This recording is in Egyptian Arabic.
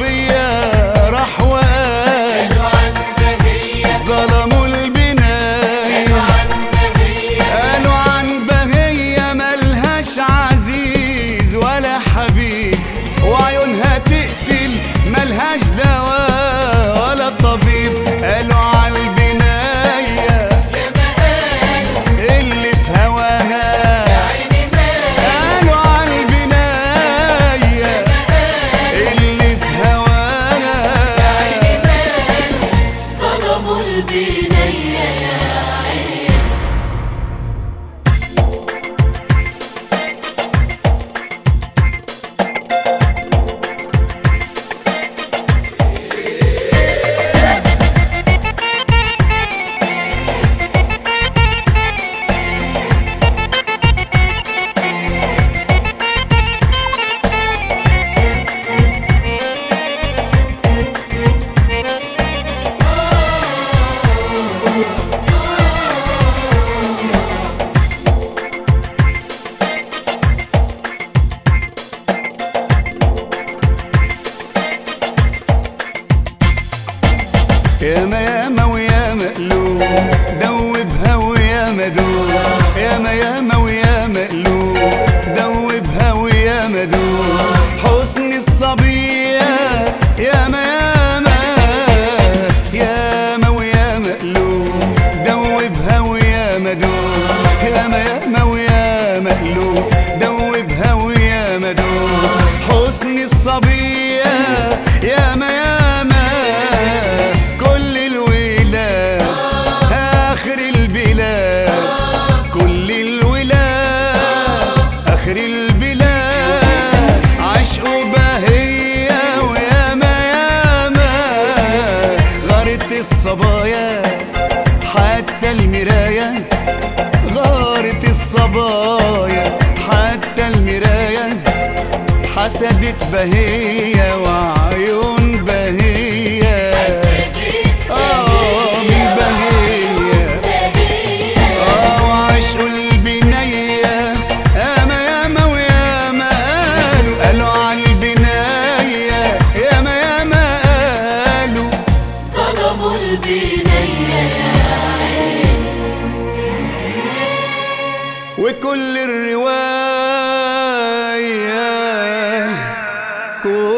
الصبية راح وقال ظلموا البناية قالوا عن بهية ملهاش عزيز ولا حبيب وعيونها تقتل ملهاش دواء ولا طبيب قالوا على البناية اللي في هواها قالوا على البناية اللي في هواها ظلموا البنية يا عين ياما ياما ويا مقلوب دوبها ويا مدوب ياما ياما ويا مقلوب دوبها ويا مدوب حسن الصبية ياما ياما ياما ويا مقلوب دوبها ويا مدوب ياما ياما ويا مقلوب دوبها ويا مدوب حسن الصبية ياما ياما كل الولاد آخر البلاد كل الولاد آخر البلاد عشقوا بهية وياما ياما غارت الصبايا حتى المراية غارت الصبايا حتى المراية حسدت بهية وعيون بهية آه من بهية آه وعشقوا البنية ياما ياما وياما قالوا قالوا على البناية ياما ياما قالوا ظلموا البنية يا عين وكل الرواية كل